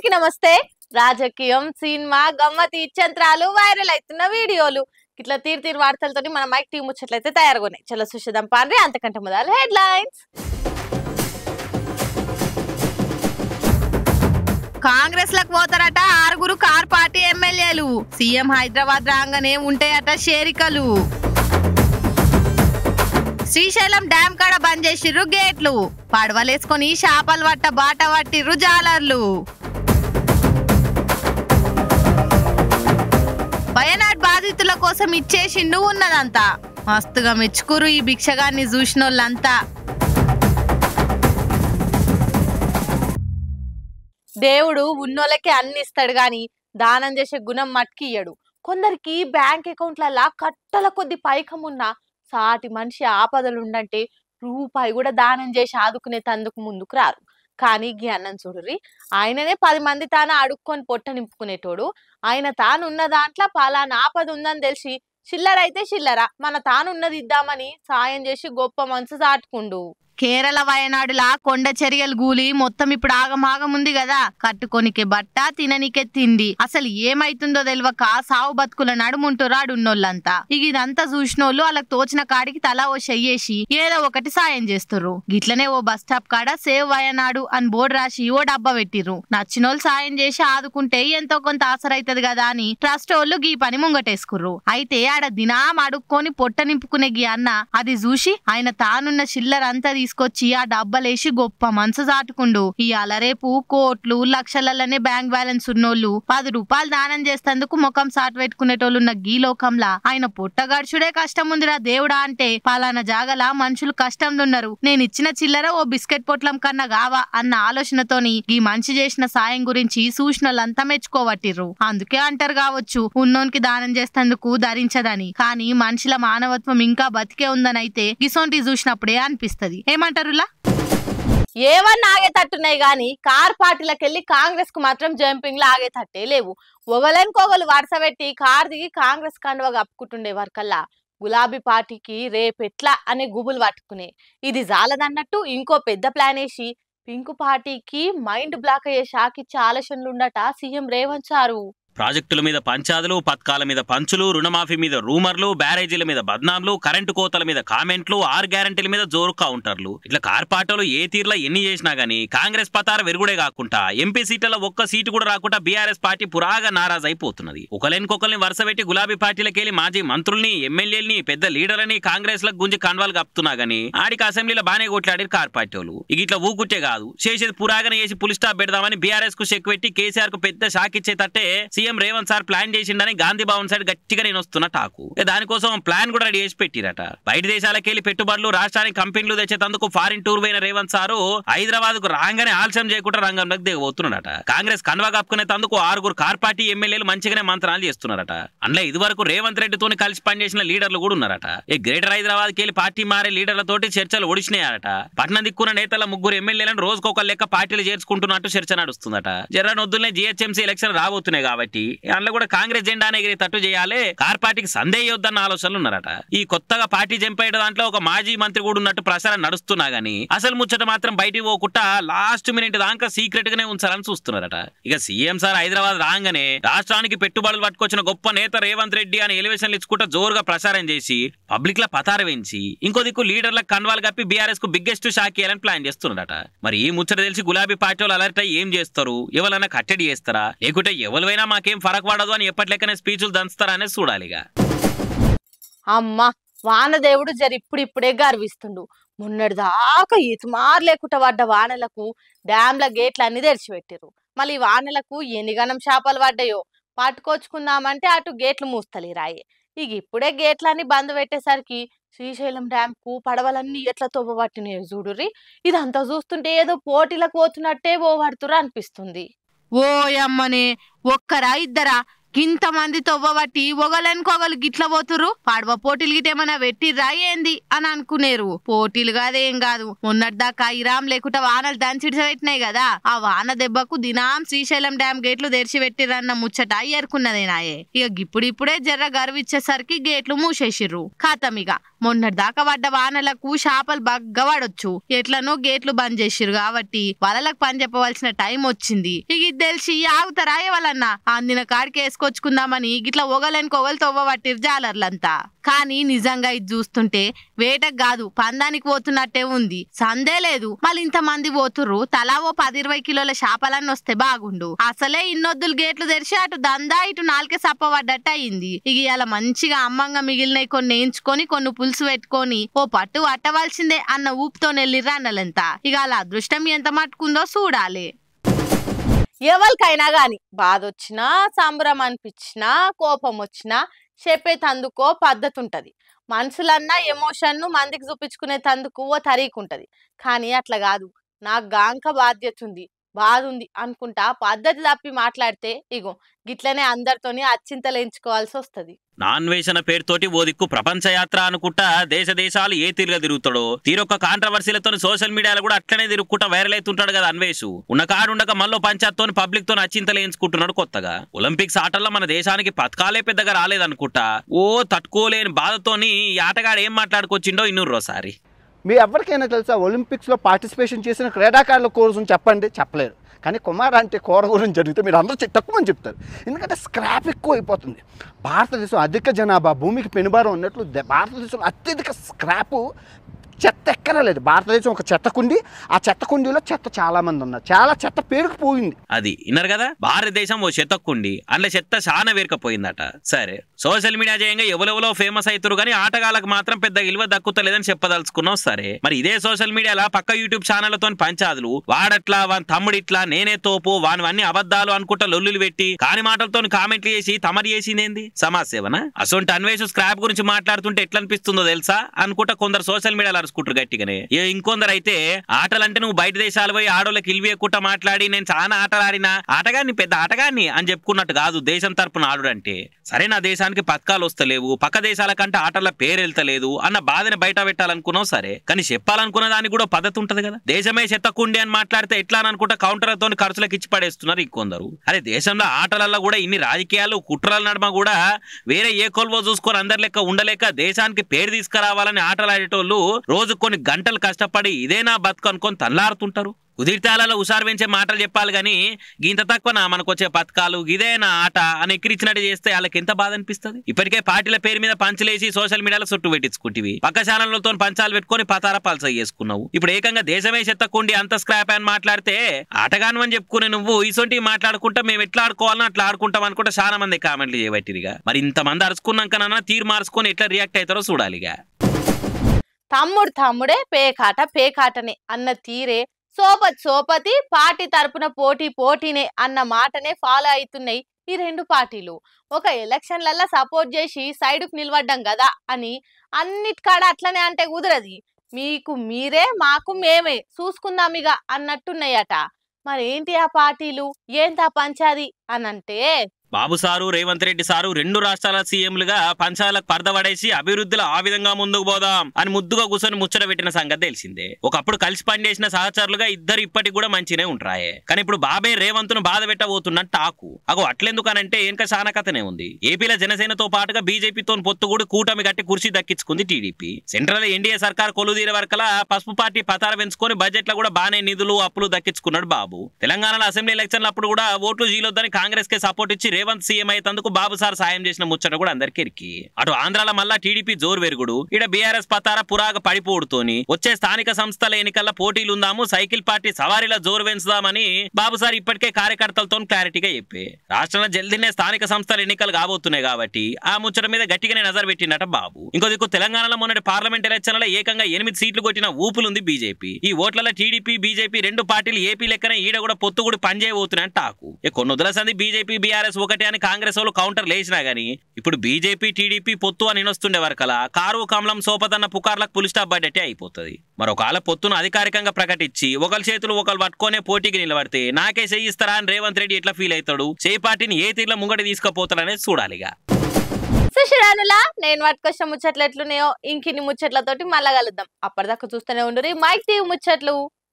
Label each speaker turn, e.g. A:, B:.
A: అందరికి నమస్తే రాజకీయం సినిమా గమ్మతి ఇచ్చంత్రాలు వైరల్ అవుతున్న వీడియోలు ఇట్లా తీరు తీరు వార్తలతో మన మైక్ టీం ముచ్చట్లయితే తయారుగా ఉన్నాయి చలో సుషిదం పాండ్రి అంతకంటే మొదలు హెడ్ లైన్స్ కాంగ్రెస్ లకు పోతారట ఆరుగురు కార్ పార్టీ ఎమ్మెల్యేలు సీఎం హైదరాబాద్ రాగానే ఉంటాయట షేరికలు శ్రీశైలం డ్యామ్ కాడ బంద్ చేసిర్రు గేట్లు పడవలేసుకొని చేపలు పట్ట బాట పట్టిర్రు జాలర్లు వయనాడ్ బాధితుల కోసం ఇచ్చేసిండు ఉన్నదంతా మస్తుగా మెచ్చుకురు ఈ భిక్షగాన్ని చూసినోళ్ళంతా దేవుడు ఉన్నోళ్ళకి అన్ని ఇస్తాడు గాని దానం చేసే గుణం మట్కి ఇయ్యడు కొందరికి బ్యాంక్ అకౌంట్లలా కట్టల కొద్ది పైకం ఉన్న సాటి మనిషి ఆపదలు ఉండంటే రూపాయి కూడా దానం చేసి ఆదుకునే తందుకు ముందుకు రారు కానీ గీ అన్నం చూడుర్రి ఆయననే పది మంది తాను అడుక్కొని పొట్ట నింపుకునేటోడు ఆయన తాను ఉన్న దాంట్లో పలానా ఆపద ఉందని తెలిసి చిల్లర అయితే చిల్లర మన తానున్నది ఇద్దామని సాయం చేసి గొప్ప మనసు చాటుకుండు కేరళ వయనాడులా కొండ చర్యలు గూలి మొత్తం ఇప్పుడు ఆగమాగం ఉంది కదా కట్టుకోనికే బట్ట తిననికే తిండి అసలు ఏమైతుందో తెలియక సావు బతుకుల నడుముంటురాడు ఉన్నోళ్ళంతా ఇక ఇదంతా చూసినోళ్ళు వాళ్ళకి తోచిన కాడికి తలా ఓ చెయ్యేసి ఏదో ఒకటి సాయం చేస్తుర్రు గిట్లనే ఓ బస్ స్టాప్ కాడ సేవ్ వయనాడు అని బోర్డు రాసి ఓ డబ్బా పెట్టిర్రు నచ్చినోళ్ళు సాయం చేసి ఆదుకుంటే ఎంతో కొంత ఆసరైతది కదా అని ట్రస్ట్ వాళ్ళు గీ పని ముంగటేసుకుర్రు అయితే ఆడ దినాం అడుక్కొని పొట్ట నింపుకునే గీ అన్న అది చూసి ఆయన తానున్న చిల్లర అంతా తీసుకొచ్చి ఆ డబ్బలేసి గొప్ప మనసు చాటుకుండు ఇవాళ రేపు కోట్లు లక్షలలోనే బ్యాంక్ బ్యాలెన్స్ ఉన్నోళ్ళు పది రూపాయలు దానం చేస్తేందుకు ముఖం సాటు పెట్టుకునేటోళ్ళు ఉన్న గీ లోకంలా ఆయన పుట్ట గడుచుడే కష్టం ఉందిరా దేవుడా అంటే పలానా జాగల మనుషులు కష్టం ఉన్నారు నేను ఇచ్చిన చిల్లర ఓ బిస్కెట్ పొట్లం కన్నా గావా అన్న ఆలోచనతోని ఈ మంచి చేసిన సాయం గురించి సూచనలంతా మెచ్చుకోవట్టిర్రు అందుకే అంటారు కావచ్చు ఉన్నోనికి దానం చేస్తేందుకు ధరించదని కానీ మనుషుల మానవత్వం ఇంకా బతికే ఉందని అయితే గిసోంటి చూసినప్పుడే అనిపిస్తది ఏమంటారులా ఏవన్నా ఆగేటట్టున్నాయి గాని కార్ పార్టీలకెళ్ళి కాంగ్రెస్ కు మాత్రం జంపింగ్ లో ఆగేటట్టే లేవు ఒగలనుకోగలు వరుస పెట్టి కార్ దిగి కాంగ్రెస్ కండువ కప్పుకుంటుండే వరకల్లా గులాబీ పార్టీకి రేపెట్లా అనే గుబులు పట్టుకునే ఇది జాలదన్నట్టు ఇంకో పెద్ద ప్లాన్ వేసి పింక్ పార్టీకి మైండ్ బ్లాక్ అయ్యే షాక్ ఇచ్చే ఆలోచనలు ఉండట సీఎం రేవంత్ సారు
B: ప్రాజెక్టుల మీద పంచాదులు పథకాల మీద పంచులు రుణమాఫీ మీద రూమర్లు బ్యారేజీల మీద బద్నాంలు కరెంటు కోతల మీద కామెంట్లు ఆరు గ్యారంటీల మీద జోరు కౌంటర్లు ఇట్లా కార్పాటోలు ఏ తీరులో ఎన్ని చేసినా గానీ కాంగ్రెస్ పతార వెరుగుడే కాకుండా ఎంపీ సీట్లలో ఒక్క సీటు కూడా రాకుండా బీఆర్ఎస్ పార్టీ పురాగా నారాజ్ అయిపోతున్నది ఒకరికొకరిని వరుస పెట్టి గులాబీ పార్టీలకెళ్లి మాజీ మంత్రుల్ని ఎమ్మెల్యేలని పెద్ద లీడర్లని కాంగ్రెస్ లకు గుంజి కన్వాలు కప్పుతున్నా గానీ ఆడికి అసెంబ్లీలో బానే కొట్లాడారు కార్పార్టీలు ఇక ఇట్లా ఊకుట్టే కాదు చేసేది పురాగన చేసి పులి స్టాప్ పెడదామని బీఆర్ఎస్ కు చెక్ పెట్టి కేసీఆర్ కు పెద్ద షాక్ ఇచ్చేటట్టే సీఎం రేవంత్ సార్ ప్లాన్ చేసిండని గాంధీ భవన్ సైడ్ గట్టిగా నేను వస్తున్న టాకు ఇక దానికోసం ప్లాన్ కూడా రెడీ చేసి పెట్టిరట బయట దేశాలకు వెళ్ళి పెట్టుబడులు రాష్ట్రానికి కంపెనీలు తెచ్చేందుకు ఫారిన్ టూర్ పోయిన రేవంత్ సారు హైదరాబాద్ కు రాగానే ఆలస్యం చేయకుండా రంగంలోకి దిగబోతున్నాడట కాంగ్రెస్ కన్వా కప్పుకునే తందుకు ఆరుగురు కార్ పార్టీ ఎమ్మెల్యేలు మంచిగానే మంత్రాలు చేస్తున్నారట అందులో ఇదివరకు రేవంత్ రెడ్డితోని కలిసి పనిచేసిన లీడర్లు కూడా ఉన్నారట ఈ గ్రేటర్ హైదరాబాద్ కి వెళ్ళి పార్టీ మారే లీడర్లతోటి చర్చలు ఒడిచినాయట పట్నం దిక్కున్న నేతల ముగ్గురు ఎమ్మెల్యేలను రోజుకొక లెక్క పార్టీలు చేర్చుకుంటున్నట్టు చర్చ నడుస్తుందట జర్ర నొద్దులనే జిహెచ్ఎంసీ ఎలక్షన్ రాబోతున్నాయి కాబట్టి అందులో కూడా కాంగ్రెస్ జెండానే ఎగిరి తట్టు చేయాలి కార్ పార్టీకి సందేహొద్దన్న ఆలోచనలు ఉన్నారట ఈ కొత్తగా పార్టీ జంపేయడం దాంట్లో ఒక మాజీ మంత్రి కూడా ఉన్నట్టు ప్రచారం నడుస్తున్నా గానీ అసలు ముచ్చట మాత్రం బయటికి పోకుండా లాస్ట్ మినిట్ దాకా సీక్రెట్ గానే ఉంచాలని చూస్తున్నారట ఇక సీఎం సార్ హైదరాబాద్ రాగానే రాష్ట్రానికి పెట్టుబడులు పట్టుకొచ్చిన గొప్ప నేత రేవంత్ రెడ్డి అని ఎలివేషన్లు ఇచ్చుకుంటా జోరుగా ప్రచారం చేసి పబ్లిక్ ల పతార వేయించి ఇంకో దిక్కు లీడర్లకు కన్వాలు కప్పి బీఆర్ఎస్ కు బిగ్గెస్ట్ షాక్ ఇవ్వాలని ప్లాన్ చేస్తున్నారట మరి ఈ ముచ్చట తెలిసి గులాబీ పార్టీ వాళ్ళు అలర్ట్ అయ్యి ఏం చేస్తారు ఎవరైనా కట్టడి చేస్తారా లేకుంటే ఎవరివైనా మాకేం ఫరక్ పడదు అని ఎప్పటిలెక్కనే స్పీచ్లు దంచుతారా అనేది చూడాలిగా
A: అమ్మ వానదేవుడు జరి ఇప్పుడు ఇప్పుడే గర్విస్తుండు మొన్నటి దాకా ఇతుమారు లేకుండా పడ్డ వానలకు డ్యాంల గేట్లు అన్ని తెరిచిపెట్టారు మళ్ళీ ఈ వానలకు ఎన్ని గనం చేపలు పడ్డాయో పట్టుకొచ్చుకుందామంటే అటు గేట్లు మూస్తలేరాయి ఇక ఇప్పుడే గేట్లన్నీ బంద్ పెట్టేసరికి శ్రీశైలం డ్యామ్ కు పడవలన్నీ ఎట్లా తొవ్వబట్టినాయో చూడుర్రి ఇదంతా చూస్తుంటే ఏదో పోటీలకు పోతున్నట్టే పోబడుతురు అనిపిస్తుంది ఓయమ్మనే ఒక్కరా ఇద్దరా ఇంతమంది తవ్వబట్టి ఒగలనుకోగలు గిట్ల పోతురు పడవ పోటీలు గిట ఏమైనా పెట్టిర్రా ఏంది అని అనుకునేరు పోటీలు కాదేం కాదు మొన్నటిదాకా ఇరాం లేకుండా వానలు దంచిడిసి పెట్టినాయి కదా ఆ వాన దెబ్బకు దినాం శ్రీశైలం డ్యామ్ గేట్లు తెరిచి పెట్టిరన్న ముచ్చట ఏరుకున్నదేనాయే ఇక ఇప్పుడిప్పుడే జర్ర గర్విచ్చేసరికి గేట్లు మూసేసిర్రు ఖాతం ఇక మొన్నటి దాకా పడ్డ వానలకు చేపలు బగ్గవాడొచ్చు ఎట్లనో గేట్లు బంద్ చేసిరు కాబట్టి వాళ్ళకి పని చెప్పవలసిన టైం వచ్చింది ఇక ఇది తెలిసి ఆగుతారా ఎవరన్నా అందిన కాడికి వేసుకొచ్చుకుందామని గిట్లా ఒగలేనికి ఒగలు తవ్వబట్టిరు జాలర్లంతా కానీ నిజంగా ఇది చూస్తుంటే వేటకు కాదు పందానికి పోతున్నట్టే ఉంది సందే లేదు మళ్ళీ ఇంతమంది పోతుర్రు తలా ఓ పది ఇరవై కిలోల చేపలన్నీ వస్తే బాగుండు అసలే ఇన్నొద్దులు గేట్లు తెరిచి అటు దందా ఇటు నాలుకే సప్పబడ్డట్టు అయింది ఇక ఇలా మంచిగా అమ్మంగా మిగిలినవి కొన్ని వేయించుకొని కొన్ని పులుసు పెట్టుకొని ఓ పట్టు పట్టవలసిందే అన్న ఊపుతో నెల్లిర్రు అన్నలంతా ఇక అలా అదృష్టం ఎంత మట్టుకుందో చూడాలి ఎవరికైనా గాని బాధ వచ్చినా సంబరం అనిపించినా కోపం వచ్చినా చెప్పే తందుకో పద్ధతి ఉంటది మనుషులన్నా ఎమోషన్ ను మందికి చూపించుకునే తందుకు ఓ తరీకు ఉంటది కానీ అట్లా కాదు నాకు గాంక బాధ్యత ఉంది బాధ ఉంది అనుకుంటా పద్ధతి తప్పి మాట్లాడితే ఇగో గిట్లనే అందరితోని అచ్చింతలు ఎంచుకోవాల్సి వస్తది
B: నాన్ వేష్ అన్న పేరుతోటి ఓ దిక్కు ప్రపంచ యాత్ర అనుకుంటా దేశ దేశాలు ఏ తీరుగా తిరుగుతాడో తీరొక్క కాంట్రవర్సీలతో సోషల్ మీడియాలో కూడా అట్లనే తిరుగుకుంటా వైరల్ అవుతుంటాడు కదా అన్వేషు ఉన్న కాడుండక మళ్ళీ పంచాయత్తో పబ్లిక్ తో అచ్చింతలు ఎంచుకుంటున్నాడు కొత్తగా ఒలింపిక్స్ ఆటల్లో మన దేశానికి పథకాలే పెద్దగా రాలేదనుకుంటా ఓ తట్టుకోలేని బాధతోని ఈ ఆటగాడు ఏం మాట్లాడుకొచ్చిండో ఇన్నూరోసారి
C: మీ ఎవరికైనా తెలుసా ఒలింపిక్స్లో పార్టిసిపేషన్ చేసిన క్రీడాకారుల కోసం చెప్పండి చెప్పలేరు కానీ కుమార్ అంటే కూర గురించి జరిగితే మీరు అందరూ చె- తక్కువని చెప్తారు ఎందుకంటే స్క్రాప్ ఎక్కువ అయిపోతుంది భారతదేశం అధిక జనాభా భూమికి పెనుబారం ఉన్నట్లు ద- భారతదేశంలో అత్యధిక స్క్రాపు చెత్త ఎక్కరలేదు భారతదేశం ఒక చెత్త కుండి ఆ చెత్త కుండీలో చెత్త చాలా మంది ఉన్నారు చాలా చెత్త పేరుకుపోయింది
B: అది విన్నారు కదా భారతదేశం ఓ చెత్తక్కుండి అందులో చెత్త చాలా వేరకపోయిందట సరే సోషల్ మీడియా చేయంగా ఎవరెవరో ఫేమస్ అవుతారు కానీ ఆటగాళ్ళకి మాత్రం పెద్ద విలువ దక్కుతలేదని చెప్పదలుచుకున్నాం సరే మరి ఇదే సోషల్ మీడియాలో పక్క యూట్యూబ్ ఛానళ్లతో పంచాదులు వాడట్లా వాని తమ్ముడిట్లా నేనే తోపు వాని అన్ని అబద్ధాలు అనుకుంటా లొల్లులు పెట్టి కాని మాటలతో కామెంట్లు చేసి తమరు చేసిందేంది సమాజ్ సేవన అసొంటి అన్వేషు స్క్రాప్ గురించి మాట్లాడుతుంటే ఎట్లా అనిపిస్తుందో తెలుసా అనుకుంటా కొందరు సోషల్ మీడియాలో అరుచుకుంటారు గట్టిగానే ఏ ఇంకొందరు అయితే ఆటలంటే నువ్వు బయట దేశాలు పోయి ఆడోళ్ళకి ఇల్వియకుండా మాట్లాడి నేను చాలా ఆటలు ఆడినా ఆటగాన్ని పెద్ద ఆటగాన్ని అని చెప్పుకున్నట్టు కాదు దేశం తరపున ఆడుడంటే సరే నా దేశానికి పథకాలు వస్తలేవు పక్క దేశాల కంటే ఆటల పేరు వెళ్తలేదు అన్న బాధని బయట పెట్టాలనుకున్నావు సరే కానీ చెప్పాలనుకున్న దానికి కూడా పద్ధతి ఉంటది కదా దేశమే చెత్తకుండి అని మాట్లాడితే ఎట్లా అని అనుకుంటా కౌంటర్లతో ఖర్చులకు ఇచ్చి పడేస్తున్నారు ఇంకొందరు అరే దేశంలో ఆటలలో కూడా ఇన్ని రాజకీయాలు కుట్రల నడుమ కూడా వేరే ఏ కొలువో చూసుకొని అందరి లెక్క ఉండలేక దేశానికి పేరు తీసుకురావాలని ఆటలాడేటోళ్ళు రోజు కొన్ని గంటలు కష్టపడి ఇదే నా బతుకు అనుకొని తల్లారుతుంటారు కుదిరితాలలో హుషారు పెంచే మాటలు చెప్పాలి కానీ గింత తక్కువ నా మనకొచ్చే పథకాలు ఇదే నా ఆట అని ఎక్కిరిచ్చినట్టు చేస్తే వాళ్ళకి ఎంత బాధ అనిపిస్తుంది ఇప్పటికే పార్టీల పేరు మీద పంచలేసి సోషల్ మీడియాలో చుట్టూ పెట్టించుకుంటివి పక్క ఛానళ్లతో పంచాలు పెట్టుకొని పతార పల్స చేసుకున్నావు ఇప్పుడు ఏకంగా దేశమే చెత్తకుండి అంత స్క్రాప్ అని మాట్లాడితే ఆటగాను అని చెప్పుకునే నువ్వు ఇసొంటి మాట్లాడుకుంటా మేము ఎట్లా ఆడుకోవాలని అట్లా ఆడుకుంటాం అనుకుంటా చాలా మంది కామెంట్లు చేయబట్టిరిగా మరి ఇంతమంది అరుచుకున్నాకనన్నా తీరు మార్చుకొని ఎట్లా రియాక్ట్ అవుతారో చూడాలిగా
A: తమ్ముడు తమ్ముడే పేకాట పేకాటనే అన్న తీరే సోపతి సోపతి పార్టీ తరపున పోటీ పోటీనే అన్న మాటనే ఫాలో అవుతున్నాయి ఈ రెండు పార్టీలు ఒక ఎలక్షన్లల్లో సపోర్ట్ చేసి సైడ్కు నిలబడ్డం కదా అని అన్నిటికాడ అట్లనే అంటే కుదరది మీకు మీరే మాకు మేమే చూసుకుందాం ఇక అన్నట్టున్నాయట మరేంటి ఆ పార్టీలు ఏంటా పంచాది అనంటే
B: బాబు సారు రేవంత్ రెడ్డి సారు రెండు రాష్ట్రాల సీఎంలుగా పంచాలకు పడదపడేసి అభివృద్ధిలో ఆ విధంగా ముందుకు పోదాం అని ముద్దుగా కూర్చొని ముచ్చట పెట్టిన సంగతి తెలిసిందే ఒకప్పుడు కలిసి పనిచేసిన సహచరులుగా ఇద్దరు ఇప్పటికి కూడా మంచినే ఉంటాయే కానీ ఇప్పుడు బాబే రేవంత్ను బాధ పెట్టబోతున్నట్టు టాకు అగో అట్లెందుకనంటే ఇంకా చాలా కథనే ఉంది ఏపీలో జనసేనతో పాటుగా బీజేపీతో పొత్తు కూడా కూటమి గట్టి కుర్చీ దక్కించుకుంది టీడీపీ సెంట్రల్ ఎన్డీఏ సర్కార్ కొలుదీర వరకలా పసుపు పార్టీ పతార పెంచుకొని బడ్జెట్ లో కూడా బానే నిధులు అప్పులు దక్కించుకున్నాడు బాబు తెలంగాణలో అసెంబ్లీ ఎలక్షన్ల అప్పుడు కూడా ఓట్లు జీలొద్దని కాంగ్రెస్ కే సపోర్ట్ ఇచ్చి రేవంత్ సీఎం అయ్యేందుకు బాబు సార్ సాయం చేసిన ముచ్చట కూడా అందరికి ఎరికి అటు ఆంధ్రాల మళ్ళా టీడీపీ జోరు వెరుగుడు ఇడ బీఆర్ఎస్ పతార పురాగ పడిపోడుతోని వచ్చే స్థానిక సంస్థల ఎన్నికల్లో పోటీలుందాము సైకిల్ పార్టీ సవారీల జోరు పెంచుదామని బాబు సార్ ఇప్పటికే కార్యకర్తలతో క్లారిటీగా చెప్పే రాష్ట్రంలో జల్దీనే స్థానిక సంస్థల ఎన్నికలు కాబోతున్నాయి కాబట్టి ఆ ముచ్చట మీద గట్టిగానే నజర్ పెట్టినట బాబు ఇంకో దిక్కు తెలంగాణలో మొన్నటి పార్లమెంట్ ఎలక్షన్లలో ఏకంగా ఎనిమిది సీట్లు కొట్టిన ఊపులుంది బీజేపీ ఈ ఓట్లలో టీడీపీ బీజేపీ రెండు పార్టీలు ఏపీ లెక్కనే ఈడ కూడా పొత్తు కూడా పనిచేయబోతున్నాయని టాకు ఇక కొన్ని వదిల సంది బీజేపీ బీఆర్ఎస్ ఒకటే అని కాంగ్రెస్ వాళ్ళు కౌంటర్ లేచినా గానీ ఇప్పుడు బీజేపీ టీడీపీ పొత్తు అని వినొస్తుండే వరకలా కారు కమలం సోపతన్న పుకార్లకు పులి స్టాప్ పడ్డట్టే అయిపోతుంది మరొకాల పొత్తును అధికారికంగా ప్రకటించి ఒకరి చేతులు ఒకరు పట్టుకొనే పోటీకి నిలబడితే నాకే చేయిస్తారా అని రేవంత్ రెడ్డి ఎట్లా ఫీల్ అవుతాడు చేయి పార్టీని ఏ తీరులో ముంగడి తీసుకుపోతాడనేది చూడాలిగా
A: సుశిరానులా నేను పట్టుకొచ్చిన ముచ్చట్లు ఎట్లున్నాయో ఇంకిన్ని ముచ్చట్లతోటి మళ్ళా కలుద్దాం అప్పటిదాకా చూస్తూనే ఉండు మైక్ టీవీ ముచ్చట్లు